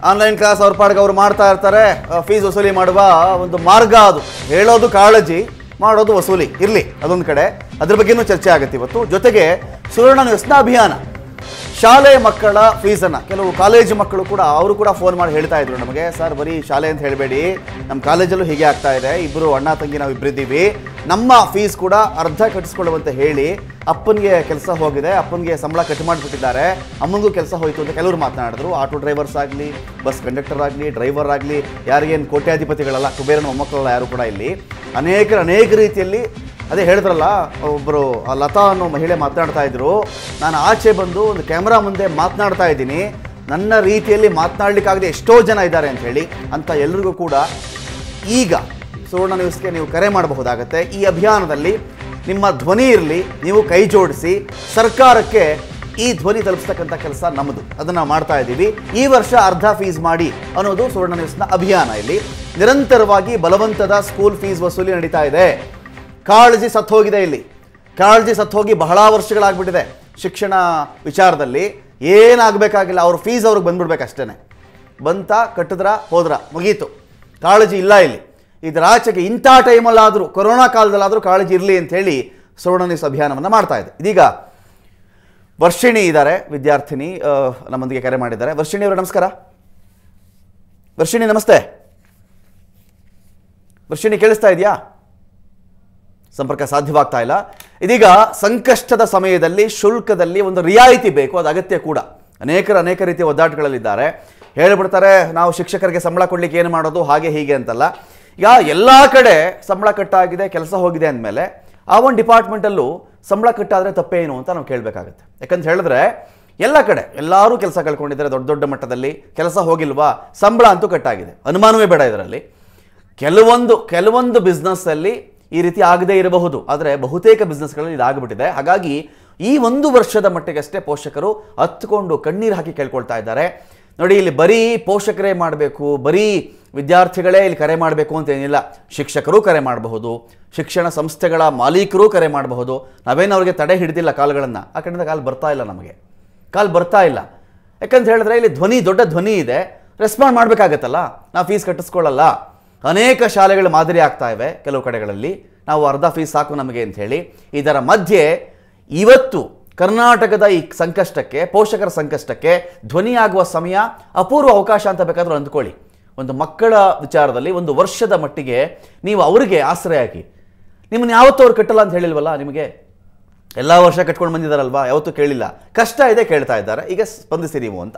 Online class ಅವ್ರ ಪಾಡ್ಗೆ ಅವ್ರು ಮಾಡ್ತಾ ಇರ್ತಾರೆ ಫೀಸ್ ವಸೂಲಿ ಮಾಡುವ ಒಂದು ಮಾರ್ಗ ಅದು ಹೇಳೋದು ಕಾಳಜಿ ಮಾಡೋದು ವಸೂಲಿ ಇರಲಿ ಅದೊಂದು ಕಡೆ ಅದ್ರ ಬಗ್ಗೆನೂ ಚರ್ಚೆ ಆಗುತ್ತೆ ಇವತ್ತು ಜೊತೆಗೆ ಸುವರ್ಣ ನ್ಯೂಸ್ನ ಅಭಿಯಾನ ಶಾಲೆ ಮಕ್ಕಳ ಫೀಸನ್ನು ಕೆಲವು ಕಾಲೇಜು ಮಕ್ಕಳು ಕೂಡ ಅವರು ಕೂಡ ಫೋನ್ ಮಾಡಿ ಹೇಳ್ತಾ ಇದ್ರು ನಮಗೆ ಸರ್ ಬರೀ ಶಾಲೆ ಅಂತ ಹೇಳಬೇಡಿ ನಮ್ಮ ಕಾಲೇಜಲ್ಲೂ ಹೀಗೆ ಆಗ್ತಾ ಇದೆ ಇಬ್ಬರು ಅಣ್ಣ ತಂಗಿ ನಾವು ಇಬ್ಬರಿದ್ದೀವಿ ನಮ್ಮ ಫೀಸ್ ಕೂಡ ಅರ್ಧ ಕಟ್ಟಿಸ್ಕೊಳ್ಳುವಂತ ಹೇಳಿ ಅಪ್ಪನಿಗೆ ಕೆಲಸ ಹೋಗಿದೆ ಅಪ್ಪನಿಗೆ ಸಂಬಳ ಕಟ್ ಮಾಡಿಬಿಟ್ಟಿದ್ದಾರೆ ಅಮ್ಮನಿಗೂ ಕೆಲಸ ಹೋಯಿತು ಅಂತ ಕೆಲವರು ಮಾತನಾಡಿದ್ರು ಆಟೋ ಡ್ರೈವರ್ಸ್ ಆಗಲಿ ಬಸ್ ಕಂಡಕ್ಟರ್ ಆಗಲಿ ಡ್ರೈವರ್ ಆಗಲಿ ಯಾರಿಗೇನು ಕೋಟ್ಯಾಧಿಪತಿಗಳಲ್ಲ ಕುಬೇರನ ಮೊಮ್ಮಕ್ಕಳಲ್ಲ ಯಾರು ಕೂಡ ಇಲ್ಲಿ ಅನೇಕ ಅನೇಕ ರೀತಿಯಲ್ಲಿ ಅದೇ ಹೇಳಿದ್ರಲ್ಲ ಒಬ್ಬರು ಲತಾ ಅನ್ನೋ ಮಹಿಳೆ ಮಾತನಾಡ್ತಾ ಇದ್ರು ನಾನು ಆಚೆ ಬಂದು ಒಂದು ಕ್ಯಾಮ್ರಾ ಮುಂದೆ ಮಾತನಾಡ್ತಾ ಇದ್ದೀನಿ ನನ್ನ ರೀತಿಯಲ್ಲಿ ಮಾತನಾಡ್ಲಿಕ್ಕಾಗದೆ ಎಷ್ಟೋ ಜನ ಇದ್ದಾರೆ ಅಂತ ಹೇಳಿ ಅಂತ ಎಲ್ರಿಗೂ ಕೂಡ ಈಗ ಸುವರ್ಣ ನ್ಯೂಸ್ಗೆ ನೀವು ಕರೆ ಮಾಡಬಹುದಾಗತ್ತೆ ಈ ಅಭಿಯಾನದಲ್ಲಿ ನಿಮ್ಮ ಧ್ವನಿ ಇರಲಿ ನೀವು ಕೈ ಜೋಡಿಸಿ ಸರ್ಕಾರಕ್ಕೆ ಈ ಧ್ವನಿ ತಲುಪಿಸ್ತಕ್ಕಂಥ ಕೆಲಸ ನಮ್ಮದು ಅದನ್ನು ಮಾಡ್ತಾ ಇದ್ದೀವಿ ಈ ವರ್ಷ ಅರ್ಧ ಫೀಸ್ ಮಾಡಿ ಅನ್ನೋದು ಸುವರ್ಣ ನ್ಯೂಸ್ನ ಅಭಿಯಾನ ಇಲ್ಲಿ ನಿರಂತರವಾಗಿ ಬಲವಂತದ ಸ್ಕೂಲ್ ಫೀಸ್ ವಸೂಲಿ ನಡೀತಾ ಇದೆ ಕಾಳಜಿ ಸತ್ತೋಗಿದೆ ಇಲ್ಲಿ ಕಾಳಜಿ ಸತ್ತೋಗಿ ಬಹಳ ವರ್ಷಗಳಾಗ್ಬಿಟ್ಟಿದೆ ಶಿಕ್ಷಣ ವಿಚಾರದಲ್ಲಿ ಏನಾಗಬೇಕಾಗಿಲ್ಲ ಅವ್ರ ಫೀಸ್ ಅವ್ರಿಗೆ ಬಂದ್ಬಿಡ್ಬೇಕು ಅಷ್ಟೇ ಬಂತ ಕಟ್ಟಿದ್ರ ಹೋದ್ರ ಮುಗೀತು ಕಾಳಜಿ ಇಲ್ಲ ಇಲ್ಲಿ ಇದರ ಆಚೆಗೆ ಇಂಥ ಟೈಮಲ್ಲಾದರೂ ಕೊರೋನಾ ಕಾಲದಲ್ಲಾದರೂ ಕಾಳಜಿ ಇರಲಿ ಅಂತ ಹೇಳಿ ಸುವರ್ಣ ನ್ಯೂಸ್ ಅಭಿಯಾನವನ್ನು ಮಾಡ್ತಾ ಇದೆ ಇದೀಗ ವರ್ಷಿಣಿ ಇದ್ದಾರೆ ವಿದ್ಯಾರ್ಥಿನಿ ಆ, ನಮ್ಮೊಂದಿಗೆ ಕರೆ ಮಾಡಿದ್ದಾರೆ ವರ್ಷಿಣಿ ಅವರು ನಮಸ್ಕಾರ ವರ್ಷಿಣಿ ನಮಸ್ತೆ ವರ್ಷಿಣಿ ಕೇಳಿಸ್ತಾ ಇದೆಯಾ ಸಂಪರ್ಕ ಸಾಧ್ಯವಾಗ್ತಾ ಇಲ್ಲ ಇದೀಗ ಸಂಕಷ್ಟದ ಸಮಯದಲ್ಲಿ ಶುಲ್ಕದಲ್ಲಿ ಒಂದು ರಿಯಾಯಿತಿ ಬೇಕು ಅದು ಅಗತ್ಯ ಕೂಡ ಅನೇಕರು ಅನೇಕ ರೀತಿಯ ಒದ್ದಾಟಗಳಲ್ಲಿದ್ದಾರೆ ಹೇಳ್ಬಿಡ್ತಾರೆ ನಾವು ಶಿಕ್ಷಕರಿಗೆ ಸಂಬಳ ಕೊಡ್ಲಿಕ್ಕೆ ಏನು ಮಾಡೋದು ಹಾಗೆ ಹೀಗೆ ಅಂತಲ್ಲ ಈಗ ಎಲ್ಲ ಕಡೆ ಸಂಬಳ ಕಟ್ಟಾಗಿದೆ ಕೆಲಸ ಹೋಗಿದೆ ಅಂದಮೇಲೆ ಆ ಒಂದು ಡಿಪಾರ್ಟ್ಮೆಂಟಲ್ಲೂ ಸಂಬಳ ಕಟ್ಟಾದರೆ ತಪ್ಪೇನು ಅಂತ ನಾವು ಕೇಳಬೇಕಾಗುತ್ತೆ ಯಾಕಂತ ಹೇಳಿದ್ರೆ ಎಲ್ಲ ಕಡೆ ಎಲ್ಲರೂ ಕೆಲಸ ಕಳ್ಕೊಂಡಿದ್ದಾರೆ ದೊಡ್ಡ ದೊಡ್ಡ ಮಟ್ಟದಲ್ಲಿ ಕೆಲಸ ಹೋಗಿಲ್ವಾ ಸಂಬಳ ಅಂತೂ ಕಟ್ಟಾಗಿದೆ ಅನುಮಾನವೇ ಬೇಡ ಇದರಲ್ಲಿ ಕೆಲವೊಂದು ಕೆಲವೊಂದು ಬಿಸ್ನೆಸ್ಸಲ್ಲಿ ಈ ರೀತಿ ಆಗದೇ ಇರಬಹುದು ಆದರೆ ಬಹುತೇಕ ಬಿಸ್ನೆಸ್ಗಳಲ್ಲಿ ಇದಾಗ್ಬಿಟ್ಟಿದೆ ಹಾಗಾಗಿ ಈ ಒಂದು ವರ್ಷದ ಮಟ್ಟಿಗಷ್ಟೇ ಪೋಷಕರು ಹತ್ಕೊಂಡು ಕಣ್ಣೀರು ಹಾಕಿ ಕೇಳ್ಕೊಳ್ತಾ ಇದ್ದಾರೆ ನೋಡಿ ಇಲ್ಲಿ ಬರೀ ಪೋಷಕರೇ ಮಾಡಬೇಕು ಬರೀ ವಿದ್ಯಾರ್ಥಿಗಳೇ ಇಲ್ಲಿ ಕರೆ ಮಾಡಬೇಕು ಅಂತ ಏನಿಲ್ಲ ಶಿಕ್ಷಕರು ಕರೆ ಮಾಡಬಹುದು ಶಿಕ್ಷಣ ಸಂಸ್ಥೆಗಳ ಮಾಲೀಕರು ಕರೆ ಮಾಡಬಹುದು ನಾವೇನು ಅವ್ರಿಗೆ ತಡೆ ಹಿಡಿದಿಲ್ಲ ಕಾಲ್ಗಳನ್ನು ಆ ಕಡೆಯಿಂದ ಕಾಲ್ ಬರ್ತಾ ಇಲ್ಲ ನಮಗೆ ಕಾಲ್ ಬರ್ತಾ ಇಲ್ಲ ಯಾಕಂತ ಹೇಳಿದ್ರೆ ಇಲ್ಲಿ ಧ್ವನಿ ದೊಡ್ಡ ಧ್ವನಿ ಇದೆ ರೆಸ್ಪಾಂಡ್ ಮಾಡಬೇಕಾಗತ್ತಲ್ಲ ನಾವು ಫೀಸ್ ಕಟ್ಟಿಸ್ಕೊಳ್ಳಲ್ಲ ಅನೇಕ ಶಾಲೆಗಳು ಮಾದರಿ ಆಗ್ತಾ ಇವೆ ಕೆಲವು ಕಡೆಗಳಲ್ಲಿ ನಾವು ಅರ್ಧ ಫೀಸ್ ಸಾಕು ನಮಗೆ ಅಂತ ಹೇಳಿ ಇದರ ಮಧ್ಯೆ ಇವತ್ತು ಕರ್ನಾಟಕದ ಈ ಸಂಕಷ್ಟಕ್ಕೆ ಪೋಷಕರ ಸಂಕಷ್ಟಕ್ಕೆ ಧ್ವನಿಯಾಗುವ ಸಮಯ ಅಪೂರ್ವ ಅವಕಾಶ ಅಂತ ಬೇಕಾದರೂ ಅಂದ್ಕೊಳ್ಳಿ ಒಂದು ಮಕ್ಕಳ ವಿಚಾರದಲ್ಲಿ ಒಂದು ವರ್ಷದ ಮಟ್ಟಿಗೆ ನೀವು ಅವರಿಗೆ ಆಶ್ರಯ ಆಗಿ ನಿಮ್ಮನ್ನು ಯಾವತ್ತೂ ಅವ್ರು ಕಟ್ಟಲ್ಲ ಅಂತ ಹೇಳಿಲ್ವಲ್ಲ ನಿಮಗೆ ಎಲ್ಲ ವರ್ಷ ಕಟ್ಕೊಂಡು ಬಂದಿದ್ದಾರಲ್ವಾ ಯಾವತ್ತೂ ಕೇಳಿಲ್ಲ ಕಷ್ಟ ಇದೆ ಕೇಳ್ತಾ ಇದ್ದಾರೆ ಈಗ ಸ್ಪಂದಿಸಿ ನೀವು ಅಂತ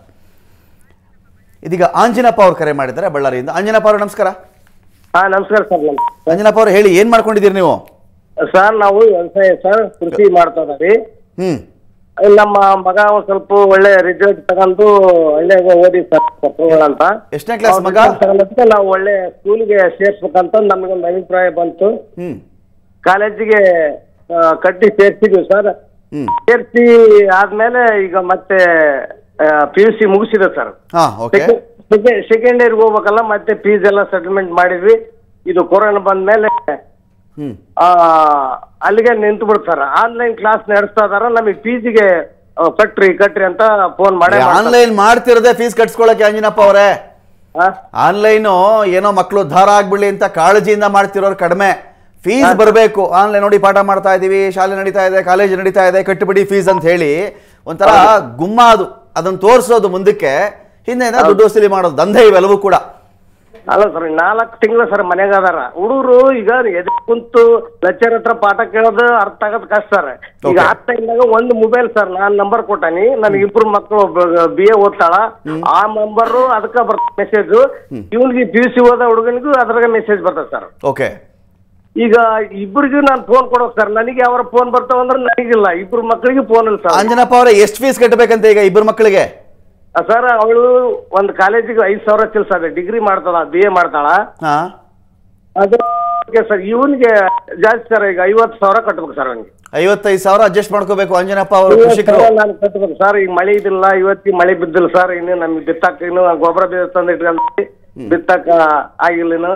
ಇದೀಗ ಆಂಜನಪ್ಪ ಅವ್ರು ಕರೆ ಮಾಡಿದ್ದಾರೆ ಬಳ್ಳಾರಿಯಿಂದ ಆಂಜನಪ್ಪ ಅವರು ನಮಸ್ಕಾರ ಹಾ ನಮಸ್ಕಾರ ಸರ್ ನಮಸ್ಕಾರ ಆಂಜನಪ್ಪ ಅವರು ಹೇಳಿ ಏನು ಮಾಡ್ಕೊಂಡಿದ್ದೀರಿ ನೀವು ಸರ್ ನಾವು ವ್ಯವಸಾಯ ಸರ್ ಕೃಷಿ ಮಾಡ್ತಾ ಇದ್ದೀವಿ ಹ್ಞೂ ನಮ್ಮ ಮಗ ಒಂದ್ ಸ್ವಲ್ಪ ಒಳ್ಳೆ ರಿಸಲ್ಟ್ ತಗೊಂಡು ಒಳ್ಳೆ ಓದಿ ಸರ್ ಕೊಪ್ಪಳ ಅಂತ ಎಷ್ಟನೇ ಕ್ಲಾಸ್ ಮಗ ಅವ್ನ್ result ತಗೊಂಡದ್ಕೆ ನಾವು ಒಳ್ಳೆ ಸ್ಕೂಲ್ಗೆ ಸೇರ್ಸ್ಬೇಕಂತ ನಮ್ಗೊಂದು ಅಭಿಪ್ರಾಯ ಬಂತು ಹ್ಞೂ ಕಾಲೇಜಿಗೆ ಆ, ಕಟ್ಟಿ ಸೇರ್ಸಿದ್ವಿ ಸರ್ ಹ್ಞೂ ಸೇರ್ಸಿ ಆದ್ಮೇಲೆ ಈಗ ಮತ್ತೆ ಪಿ ಯು ಸಿ ಮುಗಿಸಿದೆ ಸರ್ ಹಾಂ ಓಕೆ ಸೆಕೆಂಡ್ ಇಯರ್ಗೆ ಹೋಗ್ಬೇಕಲ್ಲ ಮತ್ತೆ ಫೀಸ್ ಎಲ್ಲ ಸೆಟಲ್ಮೆಂಟ್ ಮಾಡಿದ್ವಿ ಇದು ಕೊರೋನಾ ಬಂದ್ಮೇಲೆ ಹ್ಞೂ ಆ, ಅಲ್ಲಿಗೆ ನಿಂತು ಬಿಡ್ತಾರ ಆನ್ಲೈನ್ ಕ್ಲಾಸ್ ನಡೆಸ್ತಾ ಇದಾರ ನಮಗೆ ಫೀಸಿಗೆ ಕಟ್ರಿ ಕಟ್ರಿ ಅಂತ ಫೋನ್ ಮಾಡಿ ಆನ್ಲೈನ್ ಮಾಡ್ತಿರೋದೇ ಫೀಸ್ ಕಟ್ಸ್ಕೊಳಕ್ಕೆ ಆಂಜನಪ್ಪ ಅವರೇ ಆನ್ಲೈನು ಏನೋ ಮಕ್ಕಳು ಉದ್ಧಾರ ಆಗ್ಬಿಡ್ಲಿ ಅಂತ ಕಾಳಜಿಯಿಂದ ಮಾಡ್ತಿರೋರು ಕಡಿಮೆ ಫೀಸ್ ಬರಬೇಕು ಆನ್ಲೈನ್ ನೋಡಿ ಪಾಠ ಮಾಡ್ತಾ ಇದೀವಿ ಶಾಲೆ ನಡೀತಾ ಇದೆ ಕಾಲೇಜ್ ನಡೀತಾ ಇದೆ ಕಟ್ಟಿಬಿಡಿ ಫೀಸ್ ಅಂತ ಹೇಳಿ ಒಂಥರ ಗುಮ್ಮ ಅದು ಅದನ್ನ ತೋರಿಸೋದು ಮುಂದಕ್ಕೆ ಹಿಂದೆ ದುಡ್ಡು ವಸೂಲಿ ಮಾಡೋದು ದಂಧೆ ಇವೆಲ್ಲವೂ ಕೂಡ ಅಲ್ಲ ಸರ್ ನಾಲ್ಕು ತಿಂಗಳು ಸರ್ ಮನೆಗೆ ಅದಾರ ಹುಡುಗರು ಈಗ ಎದೆ ಕುಂತು ಲೆಕ್ಚರ್ ಹತ್ರ ಪಾಠ ಕೇಳೋದು ಅರ್ಥ ಆಗೋದ್ ಕಷ್ಟ ಸರ್ ಈಗ Okay. ಆ ಟೈಮ್ನಾಗ ಒಂದು ಮೊಬೈಲ್ ಸರ್ ನಾನ್ ನಂಬರ್ ಕೊಟ್ಟಾನಿ ನನಗೆ ಇಬ್ರು ಮಕ್ಕಳು ಬಿ ಎ ಓದ್ತಾಳ ಆ ನಂಬರ್ ಅದಕ್ಕ ಬರ್ತ ಮೆಸೇಜ್ ಇವನ್ಗೆ ಪಿ ಯು ಸಿ ಓದ ಹುಡುಗನಿಗೂ ಅದ್ರಾಗ ಮೆಸೇಜ್ ಬರ್ತದೆ ಸರ್ ಓಕೆ ಈಗ ಇಬ್ಬರಿಗೂ ನಾನು ಫೋನ್ ಕೊಡೋಕ್ ಸರ್ ನನಗೆ ಅವರ ಫೋನ್ ಬರ್ತಾವಂದ್ರೆ ನನಗಿಲ್ಲ ಇಬ್ರು ಮಕ್ಕಳಿಗೆ ಫೋನ್ ಇಲ್ಲ ಸರ್ ಅಂಜನಪ್ಪ ಅವರೇ ಎಷ್ಟು ಫೀಸ್ ಕಟ್ಟಬೇಕಂತ ಈಗ ಇಬ್ಬರು ಮಕ್ಕಳಿಗೆ ಸರ್ ಅವಳು ಒಂದು ಕಾಲೇಜಿಗೆ ಐದ್ ಸಾವಿರ ಚಿಲ್ಸ ಅದೇ ಡಿಗ್ರಿ ಮಾಡ್ತಾಳ ಬಿ ಎ ಮಾಡ್ತಾಳ ಹಾ ಅದು ಸರ್ ಇವನ್ಗೆ ಜಾಸ್ತಿ ಸರ್ ಈಗ ಐವತ್ತು ಸಾವಿರ ಕಟ್ಬೇಕು ಸರ್ ಅವನಿಗೆ ಐವತ್ತೈದು ಸಾವಿರ ಅಡ್ಜಸ್ಟ್ ಮಾಡ್ಕೋಬೇಕು ಅಂಜನಪ್ಪ ಅವರು ಕೃಷಿಕರು ನಾನು ಕಟ್ಬೇಕು ಸರ್ ಈಗ ಮಳೆ ಇದಿಲ್ಲ ಇವತ್ತಿಗೆ ಮಳೆ ಬಿದ್ದಿಲ್ಲ ಸರ್ ಇನ್ನು ನಮ್ಗೆ ಬಿತ್ತಾಕ ಇನ್ನು ಗೊಬ್ಬರ ಬೀಜ ತಂದು ಇಟ್ಕೊಂಡ್ವಿ ಬಿತ್ತಾಕ ಆಗಿಲ್ಲ ಇನ್ನು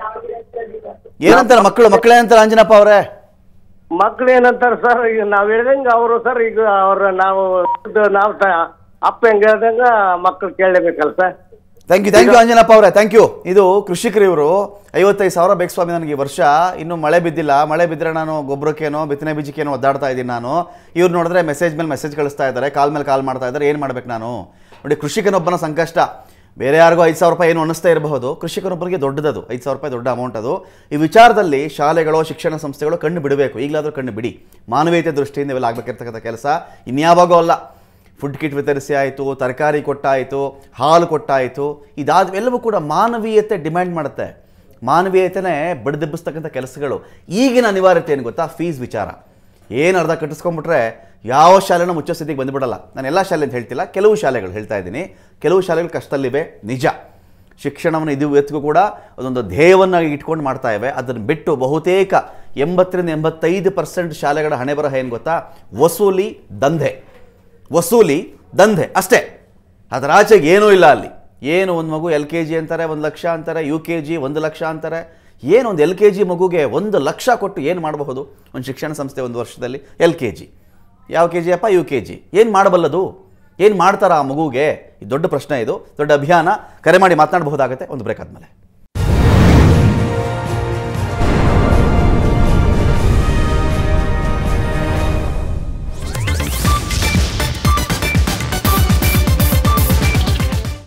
ಏನಂತಾರೆ ಮಕ್ಕಳು ಮಕ್ಕಳೇನಂತಾರೆ ಅಂಜನಪ್ಪ ಅವರೇ ಮಕ್ಳು ಏನಂತಾರ ಸರ್ ಈಗ ನಾವ್ ಹೇಳ್ದಂಗ ಅವರು ಸರ್ ಈಗ ಅವ್ರ ನಾವು ಇದು ನಾವು ತ- ಅಪ್ಪ ಹೆಂಗ್ ಹೇಳ್ದಂಗ ಮಕ್ಳು ಕೇಳಲೇಬೇಕಲ್ಲ sir thank you thank you Anjanappa ಅವರೇ ಥ್ಯಾಂಕ್ ಯು ಇದು ಕೃಷಿಕರು ಇವರು ಐವತ್ತೈದು ಸಾವಿರ ಬೇಕು ಸ್ವಾಮಿ ನನಗೆ ಈ ವರ್ಷ ಇನ್ನೂ ಮಳೆ ಬಿದ್ದಿಲ್ಲ ಮಳೆ ಬಿದ್ದರೆ ನಾನು ಗೊಬ್ಬರಕ್ಕೇನೋ ಬಿತ್ತನೆ ಬೀಜಕ್ಕೇನೋ ಒದ್ದಾಡ್ತಾ ಇದ್ದೀನಿ ನಾನು ಇವ್ರು ನೋಡಿದ್ರೆ ಮೆಸೇಜ್ ಮೇಲೆ ಮೆಸೇಜ್ ಕಳಿಸ್ತಾ ಇದ್ದಾರೆ ಕಾಲ್ ಮೇಲೆ ಕಾಲ್ ಮಾಡ್ತಾ ಇದ್ದಾರೆ ಏನು ಮಾಡ್ಬೇಕು ನಾನು ನೋಡಿ ಕೃಷಿಕನೊಬ್ಬನ ಸಂಕಷ್ಟ ಬೇರೆ ಯಾರಿಗೂ ಐದು ಸಾವಿರ ರೂಪಾಯಿ ಏನು ಅನ್ನಿಸ್ತಾ ಇರಬಹುದು ಕೃಷಿಕನೊಬ್ಬರಿಗೆ ದೊಡ್ಡದದು ಐದು ಸಾವಿರ ರೂಪಾಯಿ ದೊಡ್ಡ ಅಮೌಂಟ್ ಅದು ಈ ವಿಚಾರದಲ್ಲಿ ಶಾಲೆಗಳು ಶಿಕ್ಷಣ ಸಂಸ್ಥೆಗಳು ಕಣ್ಣು ಬಿಡಬೇಕು ಈಗಲಾದರೂ ಕಣ್ಣು ಬಿಡಿ ಮಾನವೀಯತೆ ದೃಷ್ಟಿಯಿಂದ ಇವೆಲ್ಲ ಆಗಬೇಕಿರ್ತಕ್ಕಂಥ ಕೆಲಸ ಇನ್ಯಾವಾಗೋ ಅಲ್ಲ ಫುಡ್ ಕಿಟ್ ವಿತರಿಸಿ ಆಯಿತು ತರಕಾರಿ ಕೊಟ್ಟಾಯಿತು ಹಾಲು ಕೊಟ್ಟಾಯಿತು ಇದಾದ ಎಲ್ಲವೂ ಕೂಡ ಮಾನವೀಯತೆ ಡಿಮ್ಯಾಂಡ್ ಮಾಡುತ್ತೆ ಮಾನವೀಯತೆನೇ ಬಡಿದೆಬ್ಬಿಸ್ತಕ್ಕಂಥ ಕೆಲಸಗಳು ಈಗಿನ ಅನಿವಾರ್ಯತೆ ಏನು ಗೊತ್ತಾ ಫೀಸ್ ವಿಚಾರ ಏನು ಅರ್ಧ ಕಟ್ಟಿಸ್ಕೊಂಡ್ಬಿಟ್ರೆ ಯಾವ ಶಾಲೆನೂ ಮುಚ್ಚೋ ಸ್ಥಿತಿಗೆ ಬಂದುಬಿಡಲ್ಲ ನಾನು ಎಲ್ಲ ಶಾಲೆ ಅಂತ ಹೇಳ್ತಿಲ್ಲ ಕೆಲವು ಶಾಲೆಗಳು ಹೇಳ್ತಾ ಇದ್ದೀನಿ ಕೆಲವು ಶಾಲೆಗಳು ಕಷ್ಟದಲ್ಲಿವೆ ನಿಜ ಶಿಕ್ಷಣವನ್ನು ಇದು ಇವತ್ತಿಗೂ ಕೂಡ ಅದೊಂದು ಧ್ಯೇಯವನ್ನಾಗಿ ಇಟ್ಕೊಂಡು ಮಾಡ್ತಾ ಇವೆ ಅದನ್ನು ಬಿಟ್ಟು ಬಹುತೇಕ ಎಂಬತ್ತರಿಂದ ಎಂಬತ್ತೈದು ಪರ್ಸೆಂಟ್ ಶಾಲೆಗಳ ಹಣೆ ಬರಹ ಏನು ಗೊತ್ತಾ ವಸೂಲಿ ದಂಧೆ ವಸೂಲಿ ದಂಧೆ ಅಷ್ಟೇ ಅದರ ಆಚೆಗೆ ಏನೂ ಇಲ್ಲ ಅಲ್ಲಿ ಏನು ಒಂದು ಮಗು ಎಲ್ ಕೆ ಜಿ ಅಂತಾರೆ ಒಂದು ಲಕ್ಷ ಅಂತಾರೆ ಯು ಕೆ ಜಿ ಒಂದು ಲಕ್ಷ ಅಂತಾರೆ ಏನು ಒಂದು ಎಲ್ ಕೆ ಜಿ ಮಗುಗೆ ಒಂದು ಲಕ್ಷ ಕೊಟ್ಟು ಏನು ಮಾಡಬಹುದು ಒಂದು ಶಿಕ್ಷಣ ಸಂಸ್ಥೆ ಒಂದು ವರ್ಷದಲ್ಲಿ ಎಲ್ ಕೆ ಜಿ ಯಾವ ಕೆ ಜಿ ಅಪ್ಪ ಯು ಕೆ ಜಿ ಏನು ಮಾಡಬಲ್ಲದು ಏನು ಮಾಡ್ತಾರ ಆ ಮಗುಗೆ ಇದು ದೊಡ್ಡ ಪ್ರಶ್ನೆ ಇದು ದೊಡ್ಡ ಅಭಿಯಾನ ಕರೆ ಮಾಡಿ ಮಾತನಾಡಬಹುದಾಗತ್ತೆ ಒಂದು ಬ್ರೇಕ್ ಆದಮೇಲೆ